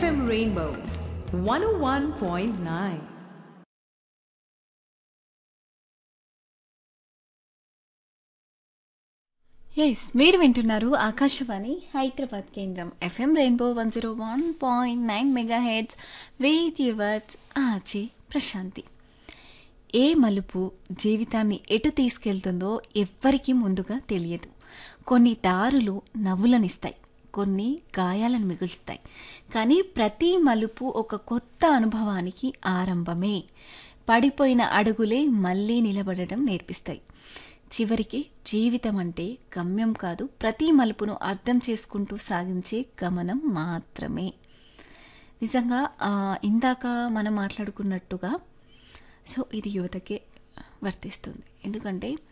FM Rainbow 101.9. Yes మీరు వింటున్నారు ఆకాశవాణి హైదరాబాద్ కేంద్రం FM rainbow one zero one point nine mega heads with yours ఆచి ప్రశాంతి ఏ మలుపు జీవితాన్ని ఎటు తీసుకెళ్తుందో ఎవ్వరికీ ముందుగా తెలియదు కొన్ని దారులు నవ్వులనిస్తాయి కొన్ని గాయాలను మిగులుస్తాయి కానీ ప్రతి మలుపు ఒక కొత్త అనుభవానికి ఆరంభమే పడిపోయిన అడుగులే మళ్ళీ నిలబడడం నేర్పిస్తాయి చివరికి జీవితం అంటే గమ్యం కాదు ప్రతి మలుపును అర్థం చేసుకుంటూ సాగించే గమనం మాత్రమే నిజంగా ఆ, ఇందాక మనం మాట్లాడుకున్నట్టుగా సో ఇది యువతకే వర్తిస్తుంది ఎందుకంటే